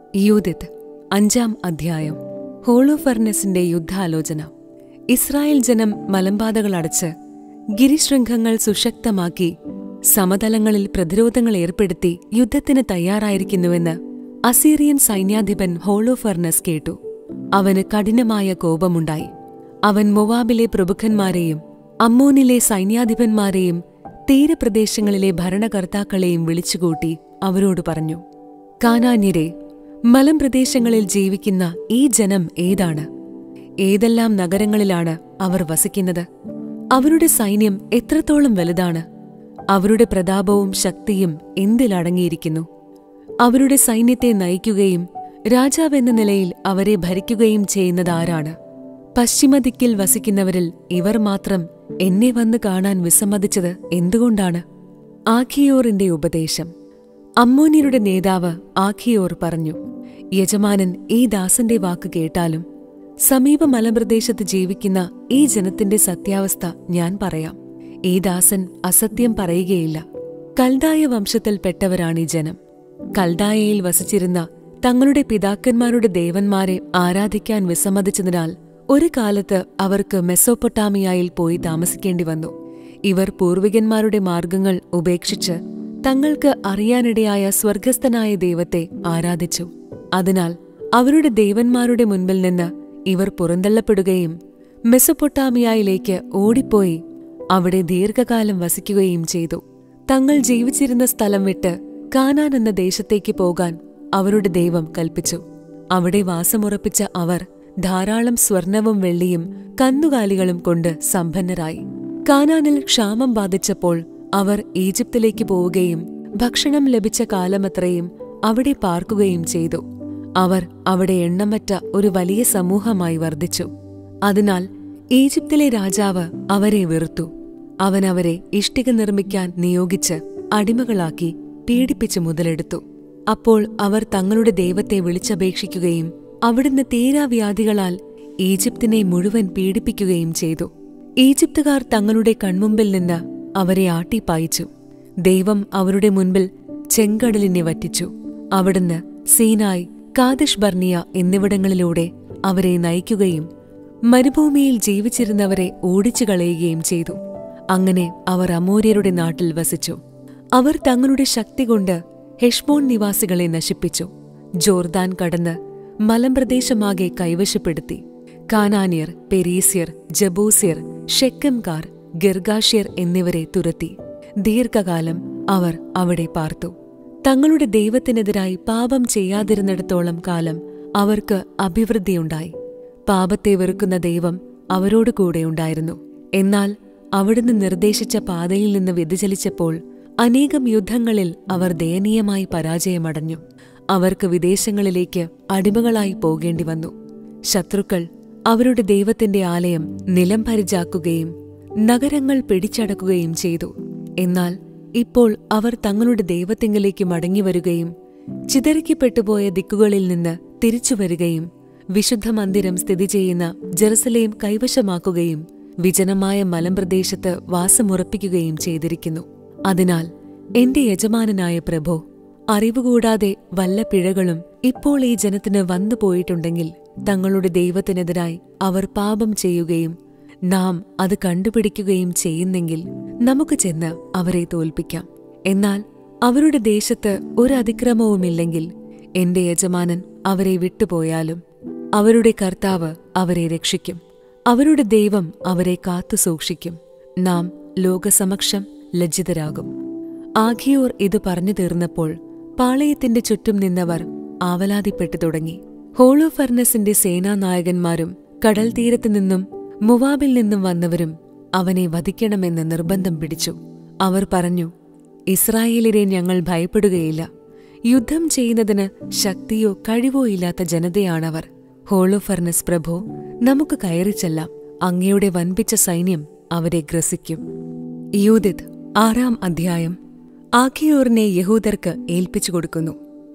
യൂതിത്ത് അഞ്ചാം അധ്യായം ഹോളോഫർനെസിന്റെ യുദ്ധാലോചന ഇസ്രായേൽ ജനം മലമ്പാതകൾ അടച്ച് ഗിരിശൃംഖങ്ങൾ സുശക്തമാക്കി സമതലങ്ങളിൽ പ്രതിരോധങ്ങൾ ഏർപ്പെടുത്തി യുദ്ധത്തിന് തയ്യാറായിരിക്കുന്നുവെന്ന് അസീറിയൻ സൈന്യാധിപൻ ഹോളോഫർനസ് കേട്ടു അവന് കഠിനമായ കോപമുണ്ടായി അവൻ മൊവാബിലെ പ്രഭുക്കന്മാരെയും അമ്മോനിലെ സൈന്യാധിപന്മാരെയും തീരപ്രദേശങ്ങളിലെ ഭരണകർത്താക്കളെയും വിളിച്ചുകൂട്ടി അവരോട് പറഞ്ഞു കാനാന്യരെ മലമ്പ്രദേശങ്ങളിൽ ജീവിക്കുന്ന ഈ ജനം ഏതാണ് ഏതെല്ലാം നഗരങ്ങളിലാണ് അവർ വസിക്കുന്നത് അവരുടെ സൈന്യം എത്രത്തോളം വലുതാണ് അവരുടെ പ്രതാപവും ശക്തിയും എന്തിലടങ്ങിയിരിക്കുന്നു അവരുടെ സൈന്യത്തെ നയിക്കുകയും രാജാവെന്ന നിലയിൽ അവരെ ഭരിക്കുകയും ചെയ്യുന്നതാരാണ് പശ്ചിമദിക്കിൽ വസിക്കുന്നവരിൽ ഇവർ മാത്രം എന്നെ വന്ന് കാണാൻ വിസമ്മതിച്ചത് എന്തുകൊണ്ടാണ് ആഖിയോറിന്റെ ഉപദേശം അമ്മോന്യരുടെ നേതാവ് ആഖിയോർ പറഞ്ഞു യജമാനൻ ഈ ദാസന്റെ വാക്ക് കേട്ടാലും സമീപ മലമ്പ്രദേശത്ത് ജീവിക്കുന്ന ഈ ജനത്തിന്റെ സത്യാവസ്ഥ ഞാൻ പറയാം ഈ ദാസൻ അസത്യം പറയുകയില്ല കൽദായ വംശത്തിൽപ്പെട്ടവരാണ് ഈ ജനം കൽദായയിൽ വസിച്ചിരുന്ന തങ്ങളുടെ പിതാക്കന്മാരുടെ ദേവന്മാരെ ആരാധിക്കാൻ വിസമ്മതിച്ചതിനാൽ ഒരു കാലത്ത് അവർക്ക് മെസ്സോപ്പൊട്ടാമിയായിൽ പോയി താമസിക്കേണ്ടി വന്നു ഇവർ പൂർവികന്മാരുടെ മാർഗങ്ങൾ ഉപേക്ഷിച്ച് തങ്ങൾക്ക് അറിയാനിടയായ സ്വർഗസ്ഥനായ ദൈവത്തെ ആരാധിച്ചു അതിനാൽ അവരുടെ ദേവന്മാരുടെ മുൻപിൽ നിന്ന് ഇവർ പുറന്തള്ളപ്പെടുകയും മെസ്സൊപ്പൊട്ടാമിയയിലേക്ക് ഓടിപ്പോയി അവിടെ ദീർഘകാലം വസിക്കുകയും ചെയ്തു തങ്ങൾ ജീവിച്ചിരുന്ന സ്ഥലം വിട്ട് കാനാൻ എന്ന ദേശത്തേക്ക് പോകാൻ അവരുടെ ദൈവം കൽപ്പിച്ചു അവിടെ വാസമുറപ്പിച്ച അവർ ധാരാളം സ്വർണവും വെള്ളിയും കന്നുകാലികളും കൊണ്ട് സമ്പന്നരായി കാനാനിൽ ക്ഷാമം ബാധിച്ചപ്പോൾ അവർ ഈജിപ്തിലേക്ക് പോവുകയും ഭക്ഷണം ലഭിച്ച കാലമത്രയും അവിടെ പാർക്കുകയും ചെയ്തു അവർ അവിടെ എണ്ണമറ്റ ഒരു വലിയ സമൂഹമായി വർദ്ധിച്ചു അതിനാൽ ഈജിപ്തിലെ രാജാവ് അവരെ വെറുത്തു അവൻ അവരെ ഇഷ്ടിക നിർമ്മിക്കാൻ നിയോഗിച്ച് അടിമകളാക്കി പീഡിപ്പിച്ച് മുതലെടുത്തു അപ്പോൾ അവർ തങ്ങളുടെ ദൈവത്തെ വിളിച്ചപേക്ഷിക്കുകയും അവിടുന്ന് തീരാവ്യാധികളാൽ ഈജിപ്തിനെ മുഴുവൻ പീഡിപ്പിക്കുകയും ചെയ്തു ഈജിപ്തുകാർ തങ്ങളുടെ കൺമുമ്പിൽ നിന്ന് അവരെ ആട്ടിപ്പായിച്ചു ദൈവം അവരുടെ മുൻപിൽ ചെങ്കടലിനെ വറ്റിച്ചു അവിടുന്ന് സീനായ് കാദിഷ് ബർണിയ എന്നിവിടങ്ങളിലൂടെ അവരെ നയിക്കുകയും മരുഭൂമിയിൽ ജീവിച്ചിരുന്നവരെ ഓടിച്ചു കളയുകയും ചെയ്തു അങ്ങനെ അവർ അമൂര്യരുടെ നാട്ടിൽ വസിച്ചു അവർ തങ്ങളുടെ ശക്തി കൊണ്ട് ഹെഷ്മോൺ നിവാസികളെ നശിപ്പിച്ചു ജോർദാൻ കടന്ന് മലമ്പ്രദേശമാകെ കൈവശപ്പെടുത്തി കാനാനിയർ പെരീസ്യർ ജബൂസ്യർ ഷെക്കംകാർ ഗിർഗാഷ്യർ എന്നിവരെ തുരത്തി ദീർഘകാലം അവർ അവിടെ പാർത്തു തങ്ങളുടെ ദൈവത്തിനെതിരായി പാപം ചെയ്യാതിരുന്നിടത്തോളം കാലം അവർക്ക് അഭിവൃദ്ധിയുണ്ടായി പാപത്തെ വെറുക്കുന്ന ദൈവം അവരോട് കൂടെയുണ്ടായിരുന്നു എന്നാൽ അവിടുന്ന് നിർദ്ദേശിച്ച പാതയിൽ നിന്ന് വ്യതിചലിച്ചപ്പോൾ അനേകം യുദ്ധങ്ങളിൽ അവർ ദയനീയമായി പരാജയമടഞ്ഞു അവർക്ക് വിദേശങ്ങളിലേക്ക് അടിമകളായി പോകേണ്ടി വന്നു ശത്രുക്കൾ അവരുടെ ദൈവത്തിന്റെ ആലയം നിലം പരിചാക്കുകയും നഗരങ്ങൾ പിടിച്ചടക്കുകയും ചെയ്തു എന്നാൽ ഇപ്പോൾ അവർ തങ്ങളുടെ ദൈവത്തിങ്കലേക്ക് മടങ്ങിവരുകയും ചിതറിക്കപ്പെട്ടുപോയ ദിക്കുകളിൽ നിന്ന് തിരിച്ചുവരികയും വിശുദ്ധ മന്ദിരം സ്ഥിതി ചെയ്യുന്ന ജെറുസലേം കൈവശമാക്കുകയും വിജനമായ മലമ്പ്രദേശത്ത് വാസമുറപ്പിക്കുകയും ചെയ്തിരിക്കുന്നു അതിനാൽ എന്റെ യജമാനനായ പ്രഭോ അറിവുകൂടാതെ വല്ല പിഴകളും ഇപ്പോൾ ഈ ജനത്തിന് വന്നു പോയിട്ടുണ്ടെങ്കിൽ തങ്ങളുടെ ദൈവത്തിനെതിരായി അവർ പാപം ചെയ്യുകയും നാം അത് കണ്ടുപിടിക്കുകയും ചെയ്യുന്നെങ്കിൽ നമുക്ക് ചെന്ന് അവരെ തോൽപ്പിക്കാം എന്നാൽ അവരുടെ ദേശത്ത് ഒരു അതിക്രമവുമില്ലെങ്കിൽ എന്റെ യജമാനൻ അവരെ വിട്ടുപോയാലും അവരുടെ കർത്താവ് അവരെ രക്ഷിക്കും അവരുടെ ദൈവം അവരെ കാത്തു സൂക്ഷിക്കും നാം ലോകസമക്ഷം ലജ്ജിതരാകും ആഖിയോർ ഇത് പറഞ്ഞു തീർന്നപ്പോൾ പാളയത്തിന്റെ ചുറ്റും നിന്നവർ ആവലാതിപ്പെട്ടു തുടങ്ങി ഹോളോഫർണസിന്റെ സേനാനായകന്മാരും കടൽ തീരത്തു നിന്നും മുവാബിൽ നിന്നും വന്നവരും അവനെ വധിക്കണമെന്ന് നിർബന്ധം പിടിച്ചു അവർ പറഞ്ഞു ഇസ്രായേലിനെ ഞങ്ങൾ ഭയപ്പെടുകയില്ല യുദ്ധം ചെയ്യുന്നതിന് ശക്തിയോ കഴിവോ ഇല്ലാത്ത ജനതയാണവർ ഹോളോഫർണസ് പ്രഭോ നമുക്ക് കയറിച്ചെല്ലാം അങ്ങയുടെ വൻപിച്ച സൈന്യം അവരെ ഗ്രസിക്കും യൂതിത് ആറാം അധ്യായം ആഖിയോറിനെ യഹൂദർക്ക് ഏൽപ്പിച്ചു കൊടുക്കുന്നു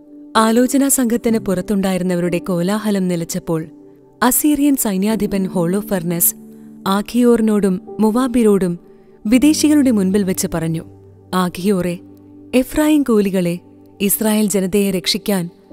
ആലോചനാ സംഘത്തിന് പുറത്തുണ്ടായിരുന്നവരുടെ കോലാഹലം നിലച്ചപ്പോൾ അസീറിയൻ സൈന്യാധിപൻ ഹോളോഫർണസ് ആഖിയോറിനോടും മുവാബിരോടും വിദേശികളുടെ മുൻപിൽ വെച്ച് പറഞ്ഞു ആഖിയോറെ എഫ്രായിം കൂലികളെ ഇസ്രായേൽ ജനതയെ രക്ഷിക്കാൻ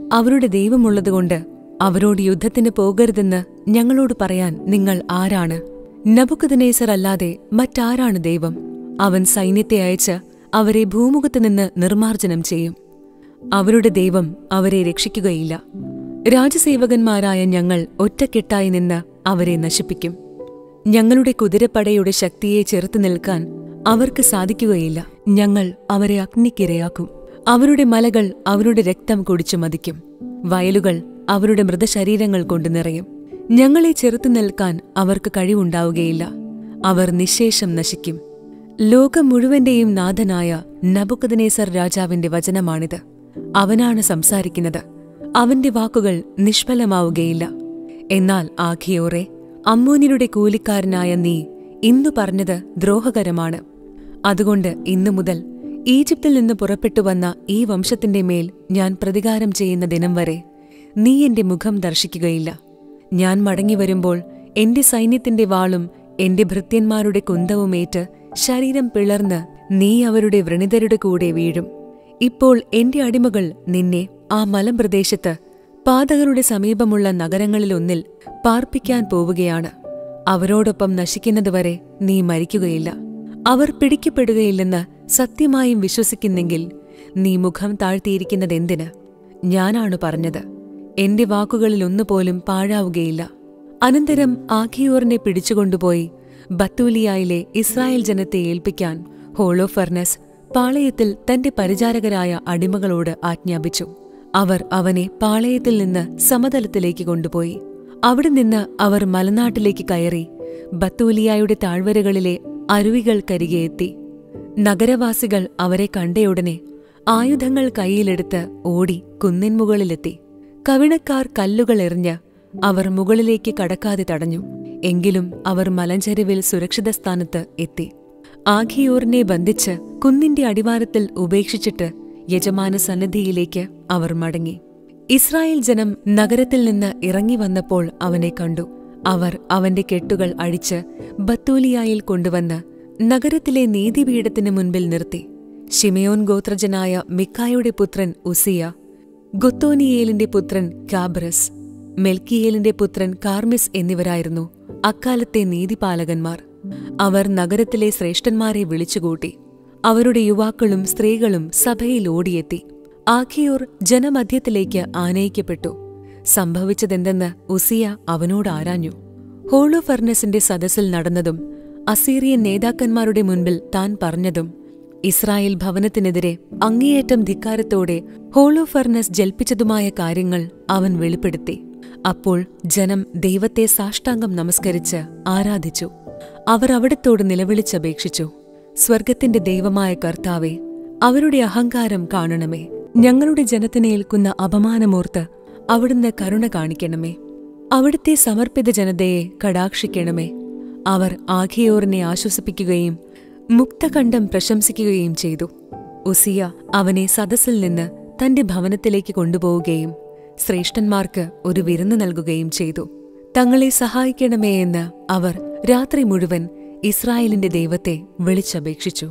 അവരുടെ ദൈവമുള്ളതുകൊണ്ട് അവരോട് യുദ്ധത്തിന് പോകരുതെന്ന് ഞങ്ങളോട് പറയാൻ നിങ്ങൾ ആരാണ് നബുക്കദനേസർ അല്ലാതെ മറ്റാരാണ് ദൈവം അവൻ സൈന്യത്തെ അയച്ച് അവരെ ഭൂമുഖത്ത് നിന്ന് നിർമ്മാർജ്ജനം ചെയ്യും അവരുടെ ദൈവം അവരെ രക്ഷിക്കുകയില്ല രാജസേവകന്മാരായ ഞങ്ങൾ ഒറ്റക്കെട്ടായി നിന്ന് അവരെ നശിപ്പിക്കും ഞങ്ങളുടെ കുതിരപ്പടയുടെ ശക്തിയെ ചെറുത്തു നിൽക്കാൻ അവർക്ക് സാധിക്കുകയില്ല ഞങ്ങൾ അവരെ അഗ്നിക്കിരയാക്കും അവരുടെ മലകൾ അവരുടെ രക്തം കുടിച്ചു മതിക്കും വയലുകൾ അവരുടെ മൃതശരീരങ്ങൾ കൊണ്ട് നിറയും ഞങ്ങളെ ചെറുത്തു നിൽക്കാൻ അവർക്ക് കഴിവുണ്ടാവുകയില്ല അവർ നിശേഷം നശിക്കും ലോകം മുഴുവന്റെയും നാഥനായ നബുക്കദനേസർ രാജാവിന്റെ വചനമാണിത് അവനാണ് സംസാരിക്കുന്നത് അവന്റെ വാക്കുകൾ നിഷ്ഫലമാവുകയില്ല എന്നാൽ ആഖിയോറെ അമ്മൂനിയുടെ കൂലിക്കാരനായ നീ ഇന്നു പറഞ്ഞത് ദ്രോഹകരമാണ് അതുകൊണ്ട് ഇന്നു മുതൽ ഈജിപ്തിൽ നിന്ന് പുറപ്പെട്ടു വന്ന ഈ വംശത്തിന്റെ മേൽ ഞാൻ പ്രതികാരം ചെയ്യുന്ന ദിനം വരെ നീ എന്റെ മുഖം ദർശിക്കുകയില്ല ഞാൻ മടങ്ങി വരുമ്പോൾ എന്റെ സൈന്യത്തിന്റെ വാളും എന്റെ ഭൃത്യന്മാരുടെ കുന്തവുമേറ്റ് ശരീരം പിളർന്ന് നീ അവരുടെ വ്രണിതരുടെ കൂടെ വീഴും ഇപ്പോൾ എന്റെ അടിമകൾ നിന്നെ ആ മലമ്പ്രദേശത്ത് പാതകളുടെ സമീപമുള്ള നഗരങ്ങളിലൊന്നിൽ പാർപ്പിക്കാൻ പോവുകയാണ് അവരോടൊപ്പം നശിക്കുന്നതുവരെ നീ മരിക്കുകയില്ല അവർ പിടിക്കപ്പെടുകയില്ലെന്ന് സത്യമായും വിശ്വസിക്കുന്നെങ്കിൽ നീ മുഖം താഴ്ത്തിയിരിക്കുന്നതെന്തിന് ഞാനാണ് പറഞ്ഞത് എന്റെ വാക്കുകളിലൊന്നുപോലും പാഴാവുകയില്ല അനന്തരം ആഖിയോറിനെ പിടിച്ചുകൊണ്ടുപോയി ബത്തൂലിയായിലെ ഇസ്രായേൽ ജനത്തെ ഏൽപ്പിക്കാൻ ഹോളോ ഫർണസ് പാളയത്തിൽ തന്റെ പരിചാരകരായ അടിമകളോട് ആജ്ഞാപിച്ചു അവർ അവനെ പാളയത്തിൽ നിന്ന് സമതലത്തിലേക്ക് കൊണ്ടുപോയി അവിടെ നിന്ന് അവർ മലനാട്ടിലേക്ക് കയറി ബത്തൂലിയായുടെ താഴ്വരകളിലെ അരുവികൾക്കരികെ എത്തി നഗരവാസികൾ അവരെ കണ്ടയുടനെ ആയുധങ്ങൾ കൈയിലെടുത്ത് ഓടി കുന്നിൻ മുകളിലെത്തി കവിണക്കാർ കല്ലുകൾ എറിഞ്ഞ് അവർ മുകളിലേക്ക് കടക്കാതെ തടഞ്ഞു എങ്കിലും അവർ മലഞ്ചരിവിൽ സുരക്ഷിത സ്ഥാനത്ത് എത്തി ആഖിയോറിനെ ബന്ധിച്ച് കുന്നിന്റെ അടിവാരത്തിൽ ഉപേക്ഷിച്ചിട്ട് യജമാന സന്നിധിയിലേക്ക് അവർ മടങ്ങി ഇസ്രായേൽ ജനം നഗരത്തിൽ നിന്ന് ഇറങ്ങി വന്നപ്പോൾ അവനെ കണ്ടു അവർ അവന്റെ കെട്ടുകൾ അഴിച്ച് ബത്തൂലിയായിൽ കൊണ്ടുവന്ന് നഗരത്തിലെ നീതിപീഠത്തിന് മുൻപിൽ നിർത്തി ഷിമയോൻ ഗോത്രജനായ മിക്കായുടെ പുത്രൻ ഉസിയ ഗൊത്തോനിയേലിന്റെ പുത്രൻ കാബ്രസ് മെൽക്കിയേലിന്റെ പുത്രൻ കാർമിസ് എന്നിവരായിരുന്നു അക്കാലത്തെ നീതിപാലകന്മാർ അവർ നഗരത്തിലെ ശ്രേഷ്ഠന്മാരെ വിളിച്ചുകൂട്ടി അവരുടെ യുവാക്കളും സ്ത്രീകളും സഭയിൽ ഓടിയെത്തി ആഖിയോർ ജനമധ്യത്തിലേക്ക് ആനയിക്കപ്പെട്ടു സംഭവിച്ചതെന്തെന്ന് ഉസിയ അവനോട് ആരാഞ്ഞു ഹോളോ ഫർണസിന്റെ സദസ്സിൽ നടന്നതും അസീറിയൻ നേതാക്കന്മാരുടെ മുൻപിൽ താൻ പറഞ്ഞതും ഇസ്രായേൽ ഭവനത്തിനെതിരെ അങ്ങേയറ്റം ധിക്കാരത്തോടെ ഹോളോ ഫർണസ് ജൽപ്പിച്ചതുമായ കാര്യങ്ങൾ അവൻ വെളിപ്പെടുത്തി അപ്പോൾ ജനം ദൈവത്തെ സാഷ്ടാംഗം നമസ്കരിച്ച് ആരാധിച്ചു അവർ അവിടത്തോട് നിലവിളിച്ചപേക്ഷിച്ചു സ്വർഗത്തിന്റെ ദൈവമായ കർത്താവെ അവരുടെ അഹങ്കാരം കാണണമേ ഞങ്ങളുടെ ജനത്തിനേൽക്കുന്ന അപമാനമോർത്ത് അവിടുന്ന് കരുണ കാണിക്കണമേ അവിടുത്തെ സമർപ്പിത ജനതയെ കടാക്ഷിക്കണമേ അവർ ആഖിയോറിനെ ആശ്വസിപ്പിക്കുകയും മുക്തകണ്ഠം പ്രശംസിക്കുകയും ചെയ്തു ഉസിയ അവനെ സദസ്സിൽ നിന്ന് തന്റെ ഭവനത്തിലേക്ക് കൊണ്ടുപോവുകയും ശ്രേഷ്ഠന്മാർക്ക് ഒരു വിരുന്ന് നൽകുകയും ചെയ്തു തങ്ങളെ സഹായിക്കണമേ എന്ന് അവർ രാത്രി മുഴുവൻ ഇസ്രായേലിന്റെ ദൈവത്തെ വിളിച്ചപേക്ഷിച്ചു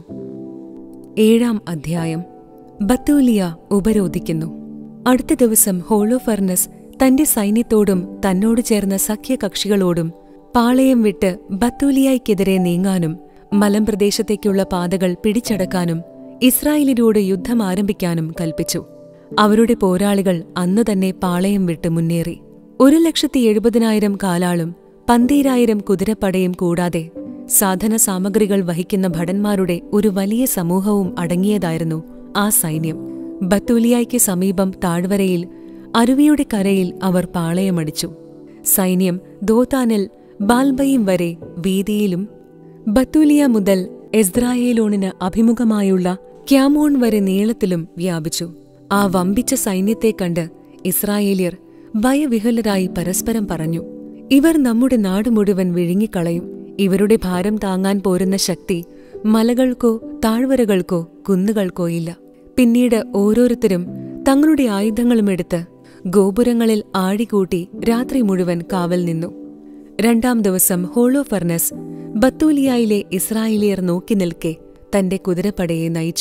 ഏഴാം അധ്യായം ബത്തൂലിയ ഉപരോധിക്കുന്നു അടുത്ത ദിവസം ഹോളോ ഫർണസ് തന്റെ സൈന്യത്തോടും തന്നോട് ചേർന്ന സഖ്യകക്ഷികളോടും പാളയം വിട്ട് ബത്തൂലിയായ്ക്കെതിരെ നീങ്ങാനും മലമ്പ്രദേശത്തേക്കുള്ള പാതകൾ പിടിച്ചടക്കാനും ഇസ്രായേലിനോട് യുദ്ധം ആരംഭിക്കാനും കൽപ്പിച്ചു അവരുടെ പോരാളികൾ അന്നു തന്നെ പാളയം വിട്ട് മുന്നേറി ഒരു ലക്ഷത്തി എഴുപതിനായിരം കാലാളും പന്തീരായിരം കുതിരപ്പടയും കൂടാതെ സാധന സാമഗ്രികൾ വഹിക്കുന്ന ഭടന്മാരുടെ ഒരു വലിയ സമൂഹവും അടങ്ങിയതായിരുന്നു ആ സൈന്യം ബത്തൂലിയായ്ക്ക് സമീപം താഴ്വരയിൽ അരുവിയുടെ കരയിൽ അവർ പാളയമടിച്ചു സൈന്യം ദോതാനിൽ ബാൽബയും വരെ വീതിയിലും ബത്തൂലിയ മുതൽ എസ്രായേലോണിന് അഭിമുഖമായുള്ള ക്യാമോൺ വരെ നീളത്തിലും വ്യാപിച്ചു ആ വമ്പിച്ച സൈന്യത്തെ കണ്ട് ഇസ്രായേലിയർ ഭയവിഹുലരായി പരസ്പരം പറഞ്ഞു ഇവർ നമ്മുടെ നാട് മുഴുവൻ വിഴുങ്ങിക്കളയും ഇവരുടെ ഭാരം താങ്ങാൻ പോരുന്ന ശക്തി മലകൾക്കോ താഴ്വരകൾക്കോ കുന്നുകൾക്കോ ഇല്ല പിന്നീട് ഓരോരുത്തരും തങ്ങളുടെ ആയുധങ്ങളുമെടുത്ത് ഗോപുരങ്ങളിൽ ആഴികൂട്ടി രാത്രി മുഴുവൻ കാവൽ നിന്നു രണ്ടാം ദിവസം ഹോളോ ഫർണസ് ബത്തൂലിയായിലെ ഇസ്രായേലിയർ നോക്കി നിൽക്കെ തന്റെ കുതിരപ്പടയെ നയിച്ചു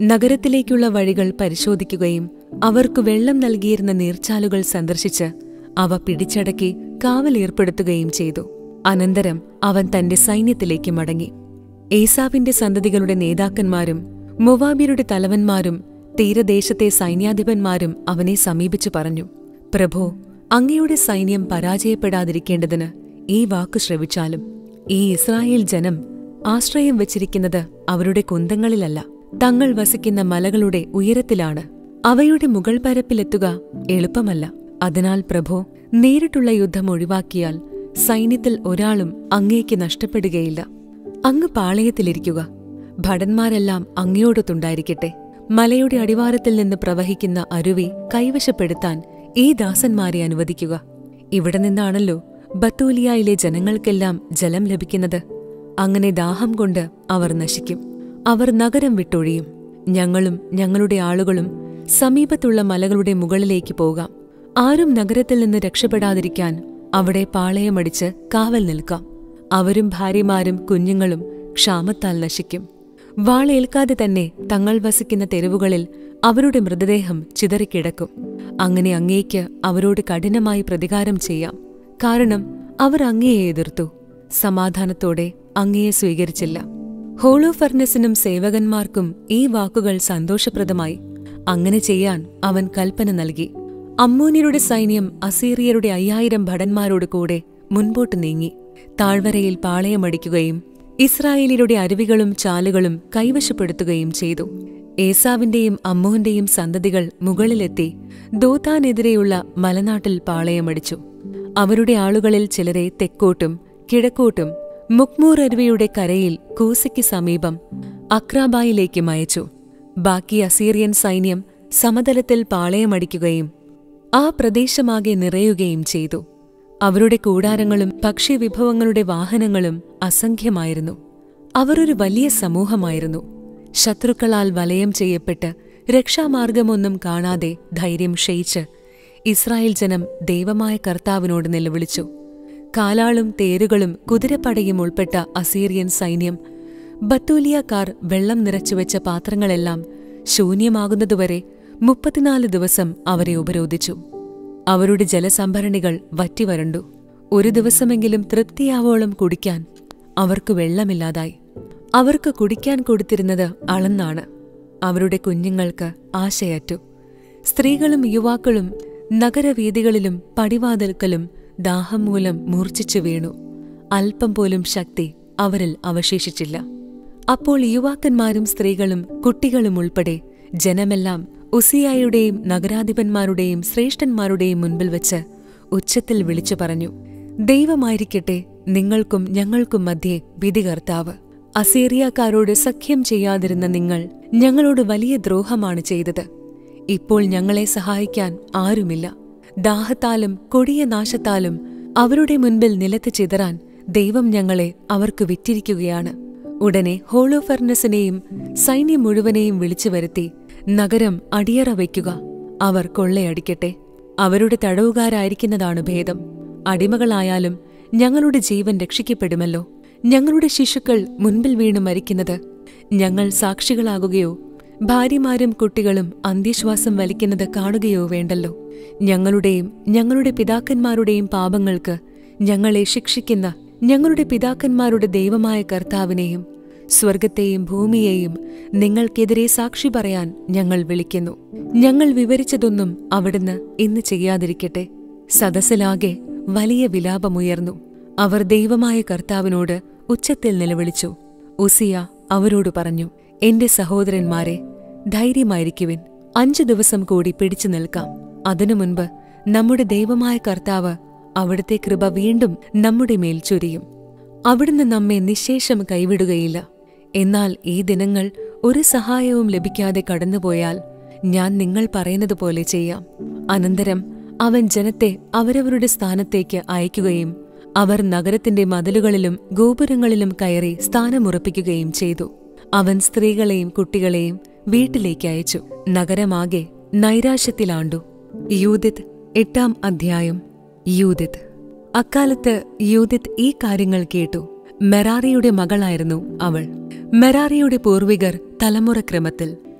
നഗരത്തിലേക്കുള്ള വഴികൾ പരിശോധിക്കുകയും അവർക്ക് വെള്ളം നൽകിയിരുന്ന നീർച്ചാലുകൾ സന്ദർശിച്ച് അവ പിടിച്ചടക്കി കാവലേർപ്പെടുത്തുകയും ചെയ്തു അനന്തരം അവൻ തന്റെ സൈന്യത്തിലേക്ക് മടങ്ങി ഏസാവിന്റെ സന്തതികളുടെ നേതാക്കന്മാരും മൊവാബിയരുടെ തലവന്മാരും തീരദേശത്തെ സൈന്യാധിപന്മാരും അവനെ സമീപിച്ചു പറഞ്ഞു പ്രഭോ അങ്ങയുടെ സൈന്യം പരാജയപ്പെടാതിരിക്കേണ്ടതിന് ഈ വാക്ക് ശ്രവിച്ചാലും ഈ ഇസ്രായേൽ ജനം ആശ്രയം വച്ചിരിക്കുന്നത് അവരുടെ കുന്തങ്ങളിലല്ല തങ്ങൾ വസിക്കുന്ന മലകളുടെ ഉയരത്തിലാണ് അവയുടെ മുകൾ പരപ്പിലെത്തുക എളുപ്പമല്ല അതിനാൽ പ്രഭോ നേരിട്ടുള്ള യുദ്ധം ഒഴിവാക്കിയാൽ സൈന്യത്തിൽ ഒരാളും അങ്ങേക്ക് നഷ്ടപ്പെടുകയില്ല അങ്ങ് പാളയത്തിലിരിക്കുക ഭടന്മാരെല്ലാം അങ്ങയോടൊത്തുണ്ടായിരിക്കട്ടെ മലയുടെ അടിവാരത്തിൽ നിന്ന് പ്രവഹിക്കുന്ന അരുവി കൈവശപ്പെടുത്താൻ ഈ ദാസന്മാരെ അനുവദിക്കുക ഇവിടെ നിന്നാണല്ലോ ബത്തൂലിയായിലെ ജനങ്ങൾക്കെല്ലാം ജലം ലഭിക്കുന്നത് അങ്ങനെ ദാഹം കൊണ്ട് അവർ നശിക്കും അവർ നഗരം വിട്ടൊഴിയും ഞങ്ങളും ഞങ്ങളുടെ ആളുകളും സമീപത്തുള്ള മലകളുടെ മുകളിലേക്ക് പോകാം ആരും നഗരത്തിൽ നിന്ന് രക്ഷപ്പെടാതിരിക്കാൻ അവിടെ പാളയമടിച്ച് കാവൽ നിൽക്കാം അവരും ഭാര്യമാരും കുഞ്ഞുങ്ങളും ക്ഷാമത്താൽ നശിക്കും വാളേൽക്കാതെ തന്നെ തങ്ങൾ വസിക്കുന്ന തെരുവുകളിൽ അവരുടെ മൃതദേഹം ചിതറിക്കിടക്കും അങ്ങനെ അങ്ങേക്ക് അവരോട് കഠിനമായി പ്രതികാരം ചെയ്യാം കാരണം അവർ അങ്ങയെ എതിർത്തു സമാധാനത്തോടെ അങ്ങയെ സ്വീകരിച്ചില്ല ഹോളോ ഫർണസിനും സേവകന്മാർക്കും ഈ വാക്കുകൾ സന്തോഷപ്രദമായി അങ്ങനെ ചെയ്യാൻ അവൻ കൽപ്പന നൽകി അമ്മൂന്യരുടെ സൈന്യം അസീറിയരുടെ അയ്യായിരം ഭടന്മാരോട് കൂടെ മുൻപോട്ട് നീങ്ങി താഴ്വരയിൽ പാളയമടിക്കുകയും ഇസ്രായേലിയുടെ അരുവികളും ചാലുകളും കൈവശപ്പെടുത്തുകയും ചെയ്തു ഏസാവിന്റെയും അമ്മോന്റെയും സന്തതികൾ മുകളിലെത്തി ദോത്താനെതിരെയുള്ള മലനാട്ടിൽ പാളയമടിച്ചു അവരുടെ ആളുകളിൽ ചിലരെ തെക്കോട്ടും കിഴക്കോട്ടും മുക്മൂർ അരുവിയുടെ കരയിൽ കൂസയ്ക്ക് സമീപം അക്രാബായിലേക്ക് അയച്ചു ബാക്കി അസീറിയൻ സൈന്യം സമതലത്തിൽ പാളയമടിക്കുകയും ആ പ്രദേശമാകെ നിറയുകയും ചെയ്തു അവരുടെ കൂടാരങ്ങളും ഭക്ഷ്യവിഭവങ്ങളുടെ വാഹനങ്ങളും അസംഖ്യമായിരുന്നു അവർ ഒരു വലിയ സമൂഹമായിരുന്നു ശത്രുക്കളാൽ വലയം ചെയ്യപ്പെട്ട് രക്ഷാമാർഗമൊന്നും കാണാതെ ധൈര്യം ക്ഷയിച്ച് ഇസ്രായേൽ ജനം ദൈവമായ കർത്താവിനോട് നിലവിളിച്ചു കാലാളും തേരുകളും കുതിരപ്പടയും ഉൾപ്പെട്ട അസീറിയൻ സൈന്യം ബത്തൂലിയക്കാർ വെള്ളം നിറച്ചുവെച്ച പാത്രങ്ങളെല്ലാം ശൂന്യമാകുന്നതുവരെ മുപ്പത്തിനാല് ദിവസം അവരെ ഉപരോധിച്ചു അവരുടെ ജലസംഭരണികൾ വറ്റിവരണ്ടു ഒരു ദിവസമെങ്കിലും തൃപ്തിയാവോളം കുടിക്കാൻ അവർക്ക് വെള്ളമില്ലാതായി അവർക്ക് കുടിക്കാൻ കൊടുത്തിരുന്നത് അളന്നാണ് അവരുടെ കുഞ്ഞുങ്ങൾക്ക് ആശയറ്റു സ്ത്രീകളും യുവാക്കളും നഗരവീഥികളിലും പടിവാതിൽക്കലും ദാഹം മൂലം മൂർച്ഛിച്ചു വീണു അല്പം പോലും ശക്തി അവരിൽ അവശേഷിച്ചില്ല അപ്പോൾ യുവാക്കന്മാരും സ്ത്രീകളും കുട്ടികളും ഉൾപ്പെടെ ജനമെല്ലാം ഉസിയായുടെയും നഗരാധിപന്മാരുടെയും ശ്രേഷ്ഠന്മാരുടെയും മുൻപിൽ വച്ച് ഉച്ചത്തിൽ വിളിച്ചു പറഞ്ഞു ദൈവമായിരിക്കട്ടെ നിങ്ങൾക്കും ഞങ്ങൾക്കും മധ്യേ വിധികർത്താവ് അസീറിയക്കാരോട് സഖ്യം ചെയ്യാതിരുന്ന നിങ്ങൾ ഞങ്ങളോട് വലിയ ദ്രോഹമാണ് ചെയ്തത് ഇപ്പോൾ ഞങ്ങളെ സഹായിക്കാൻ ആരുമില്ല ദാഹത്താലും കൊടിയ നാശത്താലും അവരുടെ മുൻപിൽ നിലത്ത് ചിതറാൻ ദൈവം ഞങ്ങളെ അവർക്ക് വിറ്റിരിക്കുകയാണ് ഉടനെ ഹോളോഫർണസിനെയും സൈന്യം മുഴുവനെയും വിളിച്ചു വരുത്തി നഗരം അടിയറ വയ്ക്കുക അവർ കൊള്ളയടിക്കട്ടെ അവരുടെ തടവുകാരായിരിക്കുന്നതാണ് ഭേദം അടിമകളായാലും ഞങ്ങളുടെ ജീവൻ രക്ഷിക്കപ്പെടുമല്ലോ ഞങ്ങളുടെ ശിശുക്കൾ മുൻപിൽ വീണ് മരിക്കുന്നത് ഞങ്ങൾ സാക്ഷികളാകുകയോ ഭാര്യമാരും കുട്ടികളും അന്ത്യശ്വാസം വലിക്കുന്നത് കാണുകയോ വേണ്ടല്ലോ ഞങ്ങളുടെയും ഞങ്ങളുടെ പിതാക്കന്മാരുടെയും പാപങ്ങൾക്ക് ഞങ്ങളെ ശിക്ഷിക്കുന്ന ഞങ്ങളുടെ പിതാക്കന്മാരുടെ ദൈവമായ കർത്താവിനെയും സ്വർഗത്തെയും ഭൂമിയെയും നിങ്ങൾക്കെതിരെ സാക്ഷി പറയാൻ ഞങ്ങൾ വിളിക്കുന്നു ഞങ്ങൾ വിവരിച്ചതൊന്നും അവിടുന്ന് ഇന്ന് ചെയ്യാതിരിക്കട്ടെ സദസ്സിലാകെ വലിയ വിലാപമുയർന്നു അവർ ദൈവമായ കർത്താവിനോട് ഉച്ചത്തിൽ നിലവിളിച്ചു ഉസിയ അവരോട് പറഞ്ഞു എന്റെ സഹോദരന്മാരെ ധൈര്യമായിരിക്കുവിൻ അഞ്ചു ദിവസം കൂടി പിടിച്ചു നിൽക്കാം അതിനു മുൻപ് നമ്മുടെ ദൈവമായ കർത്താവ് അവിടുത്തെ കൃപ വീണ്ടും നമ്മുടെ മേൽ ചൊരിയും അവിടുന്ന് നമ്മെ നിശേഷം കൈവിടുകയില്ല എന്നാൽ ഈ ദിനങ്ങൾ ഒരു സഹായവും ലഭിക്കാതെ കടന്നുപോയാൽ ഞാൻ നിങ്ങൾ പറയുന്നത് പോലെ ചെയ്യാം അനന്തരം അവൻ ജനത്തെ അവരവരുടെ സ്ഥാനത്തേക്ക് അയക്കുകയും അവർ നഗരത്തിന്റെ മതിലുകളിലും ഗോപുരങ്ങളിലും കയറി സ്ഥാനമുറപ്പിക്കുകയും ചെയ്തു അവൻ സ്ത്രീകളെയും കുട്ടികളെയും വീട്ടിലേക്ക് അയച്ചു നഗരമാകെ നൈരാശ്യത്തിലാണ്ടു യൂതിത് എട്ടാം അധ്യായം യൂതിത് അക്കാലത്ത് യൂതിത് ഈ കാര്യങ്ങൾ കേട്ടു മെറാറിയുടെ മകളായിരുന്നു അവൾ മെറാറിയുടെ പൂർവികർ തലമുറക്രമത്തിൽ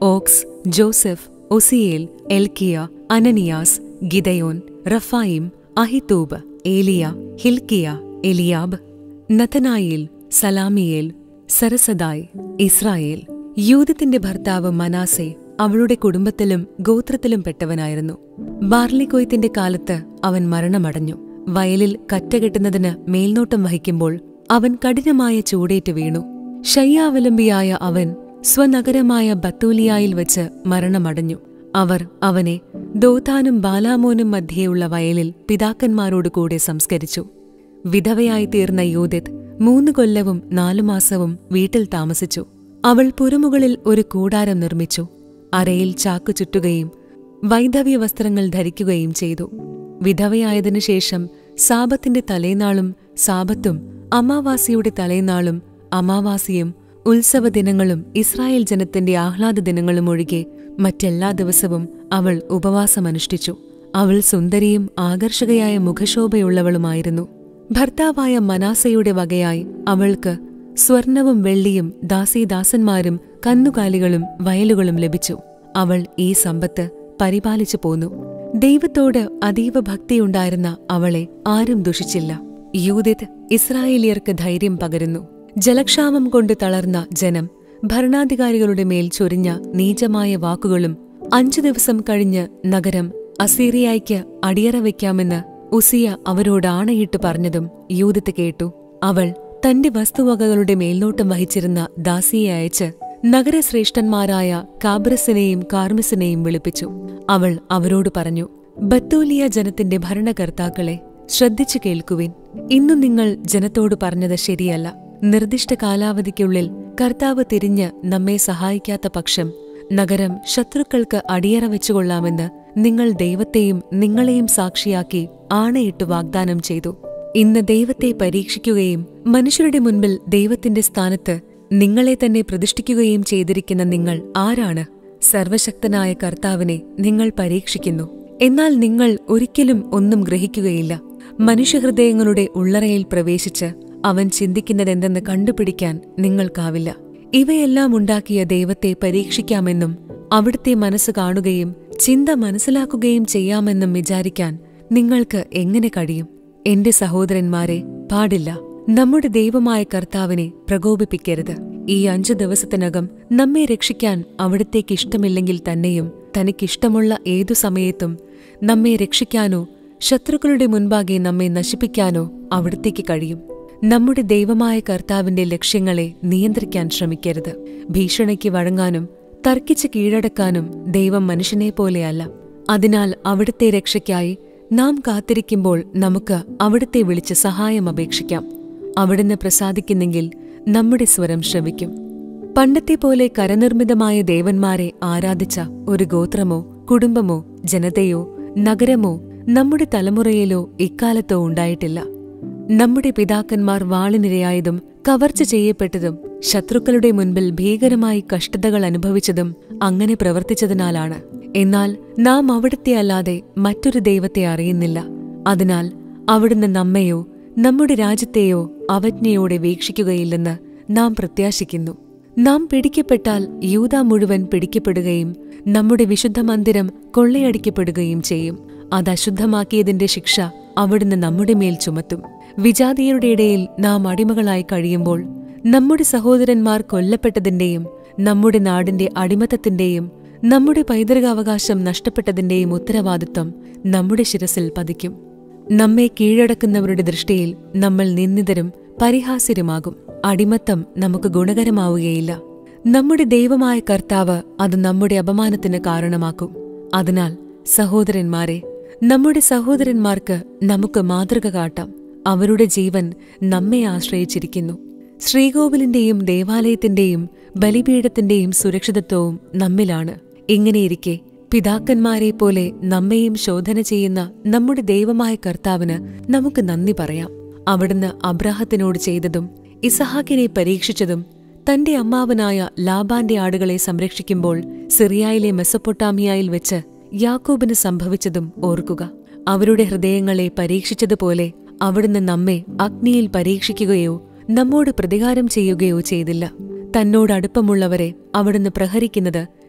ഓക്സ് ജോസഫ് ഒസിയേൽ എൽക്കിയ അനനിയാസ് ഗിദയോൻ റഫായിം അഹിത്തൂബ് ഏലിയ ഹിൽക്കിയ എലിയാബ് നഥനായേൽ സലാമിയേൽ സരസദായ് ഇസ്രായേൽ യൂദത്തിന്റെ ഭർത്താവ് മനാസെ അവളുടെ കുടുംബത്തിലും ഗോത്രത്തിലും പെട്ടവനായിരുന്നു ബാർലിക്കൊയ്ത്തിന്റെ കാലത്ത് അവൻ മരണമടഞ്ഞു വയലിൽ കറ്റകെട്ടുന്നതിന് മേൽനോട്ടം വഹിക്കുമ്പോൾ അവൻ കഠിനമായ ചൂടേറ്റ് വീണു ശയ്യാവലംബിയായ അവൻ സ്വനഗരമായ ബത്തൂലിയായിൽ വെച്ച് മരണമടഞ്ഞു അവർ അവനെ ദോതാനും ബാലാമോനും മധ്യേയുള്ള വയലിൽ പിതാക്കന്മാരോട് കൂടെ സംസ്കരിച്ചു വിധവയായി തീർന്ന യൂദിത് മൂന്ന് കൊല്ലവും നാലു മാസവും വീട്ടിൽ താമസിച്ചു അവൾ പുരമുകളിൽ ഒരു കൂടാരം നിർമ്മിച്ചു അരയിൽ ചാക്കു ചുറ്റുകയും വൈധവ്യ വസ്ത്രങ്ങൾ ധരിക്കുകയും ചെയ്തു വിധവയായതിനു ശേഷം സാപത്തിന്റെ തലേനാളും സാപത്തും അമാവാസിയുടെ തലേനാളും അമാവാസിയും ഉത്സവ ദിനങ്ങളും ഇസ്രായേൽ ജനത്തിന്റെ ആഹ്ലാദ ദിനങ്ങളും ഒഴികെ മറ്റെല്ലാ ദിവസവും അവൾ ഉപവാസമനുഷ്ഠിച്ചു അവൾ സുന്ദരിയും ആകർഷകയായ മുഖശോഭയുള്ളവളുമായിരുന്നു ഭർത്താവായ മനാസയുടെ വകയായി അവൾക്ക് സ്വർണവും വെള്ളിയും ദാസീദാസന്മാരും കന്നുകാലികളും വയലുകളും ലഭിച്ചു അവൾ ഈ സമ്പത്ത് പരിപാലിച്ചു പോന്നു ദൈവത്തോട് അതീവ ഭക്തിയുണ്ടായിരുന്ന അവളെ ആരും ദുഷിച്ചില്ല യൂതിത് ഇസ്രായേലിയർക്ക് ധൈര്യം പകരുന്നു ജലക്ഷാമം കൊണ്ട് തളർന്ന ജനം ഭരണാധികാരികളുടെ മേൽ ചൊരിഞ്ഞ നീചമായ വാക്കുകളും അഞ്ചു ദിവസം കഴിഞ്ഞ് നഗരം അസീറിയായ്ക്ക് അടിയറ വയ്ക്കാമെന്ന് ഉസിയ അവരോട് ആണയിട്ട് പറഞ്ഞതും യൂതിത്ത് കേട്ടു അവൾ തന്റെ വസ്തുവകകളുടെ മേൽനോട്ടം വഹിച്ചിരുന്ന ദാസിയെ അയച്ച് നഗരശ്രേഷ്ഠന്മാരായ കാബ്രസിനെയും കാർമിസിനെയും വിളിപ്പിച്ചു അവൾ അവരോട് പറഞ്ഞു ബത്തൂലിയ ജനത്തിന്റെ ഭരണകർത്താക്കളെ ശ്രദ്ധിച്ചു കേൾക്കുവിൻ ഇന്നു നിങ്ങൾ ജനത്തോട് പറഞ്ഞത് ശരിയല്ല നിർദ്ദിഷ്ട കാലാവധിക്കുള്ളിൽ കർത്താവ് തിരിഞ്ഞ് നമ്മെ സഹായിക്കാത്ത പക്ഷം നഗരം ശത്രുക്കൾക്ക് അടിയറ വെച്ചുകൊള്ളാമെന്ന് നിങ്ങൾ ദൈവത്തെയും നിങ്ങളെയും സാക്ഷിയാക്കി ആണയിട്ട് വാഗ്ദാനം ചെയ്തു ഇന്ന് ദൈവത്തെ പരീക്ഷിക്കുകയും മനുഷ്യരുടെ മുൻപിൽ ദൈവത്തിന്റെ സ്ഥാനത്ത് നിങ്ങളെ തന്നെ പ്രതിഷ്ഠിക്കുകയും ചെയ്തിരിക്കുന്ന നിങ്ങൾ ആരാണ് സർവശക്തനായ കർത്താവിനെ നിങ്ങൾ പരീക്ഷിക്കുന്നു എന്നാൽ നിങ്ങൾ ഒരിക്കലും ഒന്നും ഗ്രഹിക്കുകയില്ല മനുഷ്യഹൃദയങ്ങളുടെ ഉള്ളറയിൽ പ്രവേശിച്ച് അവൻ ചിന്തിക്കുന്നതെന്തെന്ന് കണ്ടുപിടിക്കാൻ നിങ്ങൾക്കാവില്ല ഇവയെല്ലാം ഉണ്ടാക്കിയ ദൈവത്തെ പരീക്ഷിക്കാമെന്നും അവിടുത്തെ മനസ്സ് കാണുകയും ചിന്ത മനസ്സിലാക്കുകയും ചെയ്യാമെന്നും വിചാരിക്കാൻ നിങ്ങൾക്ക് എങ്ങനെ കഴിയും എന്റെ സഹോദരന്മാരെ പാടില്ല നമ്മുടെ ദൈവമായ കർത്താവിനെ പ്രകോപിപ്പിക്കരുത് ഈ അഞ്ചു ദിവസത്തിനകം നമ്മെ രക്ഷിക്കാൻ അവിടത്തേക്ക് ഇഷ്ടമില്ലെങ്കിൽ തന്നെയും തനിക്കിഷ്ടമുള്ള ഏതു സമയത്തും നമ്മെ രക്ഷിക്കാനോ ശത്രുക്കളുടെ മുൻപാകെ നമ്മെ നശിപ്പിക്കാനോ അവിടത്തേക്ക് കഴിയും നമ്മുടെ ദൈവമായ കർത്താവിന്റെ ലക്ഷ്യങ്ങളെ നിയന്ത്രിക്കാൻ ശ്രമിക്കരുത് ഭീഷണിക്ക് വഴങ്ങാനും തർക്കിച്ച് കീഴടക്കാനും ദൈവം മനുഷ്യനെ പോലെയല്ല അതിനാൽ അവിടുത്തെ രക്ഷയ്ക്കായി നാം കാത്തിരിക്കുമ്പോൾ നമുക്ക് അവിടുത്തെ വിളിച്ച് സഹായം അപേക്ഷിക്കാം അവിടുന്ന് പ്രസാദിക്കുന്നെങ്കിൽ നമ്മുടെ സ്വരം ശ്രവിക്കും പണ്ടത്തെ പോലെ കരനിർമ്മിതമായ ദേവന്മാരെ ആരാധിച്ച ഒരു ഗോത്രമോ കുടുംബമോ ജനതയോ നഗരമോ നമ്മുടെ തലമുറയിലോ ഇക്കാലത്തോ ഉണ്ടായിട്ടില്ല നമ്മുടെ പിതാക്കന്മാർ വാളിനിരയായതും കവർച്ച ചെയ്യപ്പെട്ടതും ശത്രുക്കളുടെ മുൻപിൽ ഭീകരമായി കഷ്ടതകൾ അനുഭവിച്ചതും അങ്ങനെ പ്രവർത്തിച്ചതിനാലാണ് എന്നാൽ നാം അവിടുത്തെ അല്ലാതെ മറ്റൊരു ദൈവത്തെ അറിയുന്നില്ല അതിനാൽ അവിടുന്ന് നമ്മെയോ നമ്മുടെ രാജ്യത്തെയോ അവജ്ഞയോടെ വീക്ഷിക്കുകയില്ലെന്ന് നാം പ്രത്യാശിക്കുന്നു നാം പിടിക്കപ്പെട്ടാൽ യൂത മുഴുവൻ പിടിക്കപ്പെടുകയും നമ്മുടെ വിശുദ്ധ മന്ദിരം കൊള്ളയടിക്കപ്പെടുകയും ചെയ്യും അത് അശുദ്ധമാക്കിയതിന്റെ ശിക്ഷ അവിടുന്ന് നമ്മുടെ മേൽ ചുമത്തും വിജാതിയരുടെ ഇടയിൽ നാം അടിമകളായി കഴിയുമ്പോൾ നമ്മുടെ സഹോദരന്മാർ കൊല്ലപ്പെട്ടതിന്റെയും നമ്മുടെ നാടിന്റെ അടിമത്തത്തിന്റെയും നമ്മുടെ പൈതൃകാവകാശം നഷ്ടപ്പെട്ടതിന്റെയും ഉത്തരവാദിത്വം നമ്മുടെ ശിരസിൽ പതിക്കും നമ്മെ കീഴടക്കുന്നവരുടെ ദൃഷ്ടിയിൽ നമ്മൾ നിന്ദിതരും പരിഹാസ്യരുമാകും അടിമത്തം നമുക്ക് ഗുണകരമാവുകയില്ല നമ്മുടെ ദൈവമായ കർത്താവ് അത് നമ്മുടെ അപമാനത്തിന് കാരണമാക്കും അതിനാൽ സഹോദരന്മാരെ നമ്മുടെ സഹോദരന്മാർക്ക് നമുക്ക് മാതൃക കാട്ടാം അവരുടെ ജീവൻ നമ്മെ ആശ്രയിച്ചിരിക്കുന്നു ശ്രീകോവിലിന്റെയും ദേവാലയത്തിന്റെയും ബലിപീഠത്തിന്റെയും സുരക്ഷിതത്വവും നമ്മിലാണ് ഇങ്ങനെയിരിക്കെ പിതാക്കന്മാരെ പോലെ നമ്മെയും ശോധന ചെയ്യുന്ന നമ്മുടെ ദൈവമായ കർത്താവിന് നമുക്ക് നന്ദി പറയാം അവിടുന്ന് അബ്രാഹത്തിനോട് ചെയ്തതും ഇസഹാക്കിനെ പരീക്ഷിച്ചതും തന്റെ അമ്മാവനായ ലാബാന്റെ ആടുകളെ സംരക്ഷിക്കുമ്പോൾ സിറിയയിലെ മെസ്സപ്പൊട്ടാമിയയിൽ വെച്ച് യാക്കോബിന് സംഭവിച്ചതും ഓർക്കുക അവരുടെ ഹൃദയങ്ങളെ പരീക്ഷിച്ചതുപോലെ അവിടുന്ന് നമ്മെ അഗ്നിയിൽ പരീക്ഷിക്കുകയോ നമ്മോട് പ്രതികാരം ചെയ്യുകയോ ചെയ്തില്ല തന്നോട് അടുപ്പമുള്ളവരെ അവിടുന്ന് പ്രഹരിക്കുന്നത്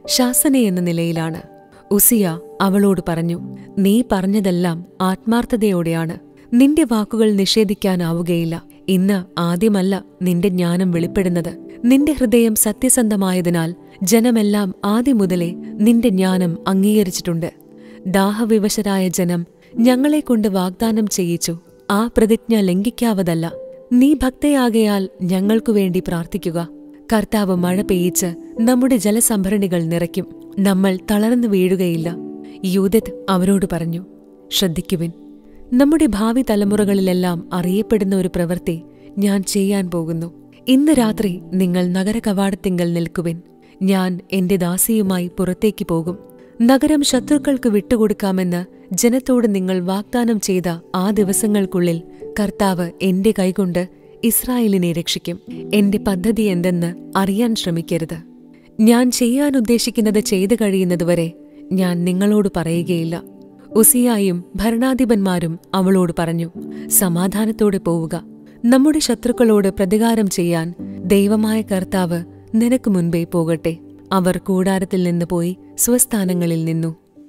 ശാസന എന്ന നിലയിലാണ് ഉസിയ അവളോട് പറഞ്ഞു നീ പറഞ്ഞതെല്ലാം ആത്മാർത്ഥതയോടെയാണ് നിന്റെ വാക്കുകൾ നിഷേധിക്കാനാവുകയില്ല ഇന്ന് ആദ്യമല്ല നിന്റെ ജ്ഞാനം വെളിപ്പെടുന്നത് നിന്റെ ഹൃദയം സത്യസന്ധമായതിനാൽ ജനമെല്ലാം ആദ്യം മുതലേ നിന്റെ ജ്ഞാനം അംഗീകരിച്ചിട്ടുണ്ട് ദാഹവിവശരായ ജനം ഞങ്ങളെക്കൊണ്ട് വാഗ്ദാനം ചെയ്യിച്ചു ആ പ്രതിജ്ഞ ലംഘിക്കാവതല്ല നീ ഭക്തയാകയാൽ ഞങ്ങൾക്കു വേണ്ടി പ്രാർത്ഥിക്കുക കർത്താവ് മഴ പെയ്യിച്ച് നമ്മുടെ ജലസംഭരണികൾ നിറയ്ക്കും നമ്മൾ തളർന്നു വീഴുകയില്ല യൂദത്ത് അവരോട് പറഞ്ഞു ശ്രദ്ധിക്കുവിൻ നമ്മുടെ ഭാവി തലമുറകളിലെല്ലാം അറിയപ്പെടുന്ന ഒരു പ്രവൃത്തി ഞാൻ ചെയ്യാൻ പോകുന്നു ഇന്ന് രാത്രി നിങ്ങൾ നഗരകവാടത്തിങ്കൽ നിൽക്കുവിൻ ഞാൻ എന്റെ ദാസിയുമായി പുറത്തേക്ക് പോകും നഗരം ശത്രുക്കൾക്ക് വിട്ടുകൊടുക്കാമെന്ന് ജനത്തോട് നിങ്ങൾ വാഗ്ദാനം ചെയ്ത ആ ദിവസങ്ങൾക്കുള്ളിൽ കർത്താവ് എന്റെ കൈകൊണ്ട് ഇസ്രായേലിനെ രക്ഷിക്കും എന്റെ പദ്ധതി എന്തെന്ന് അറിയാൻ ശ്രമിക്കരുത് ഞാൻ ചെയ്യാൻ ഉദ്ദേശിക്കുന്നത് ചെയ്തു കഴിയുന്നതുവരെ ഞാൻ നിങ്ങളോട് പറയുകയില്ല ഉസിയായും ഭരണാധിപന്മാരും അവളോട് പറഞ്ഞു സമാധാനത്തോടെ പോവുക നമ്മുടെ ശത്രുക്കളോട് പ്രതികാരം ചെയ്യാൻ ദൈവമായ കർത്താവ് നിനക്ക് മുൻപേ പോകട്ടെ അവർ കൂടാരത്തിൽ നിന്ന് പോയി സ്വസ്ഥാനങ്ങളിൽ നിന്നു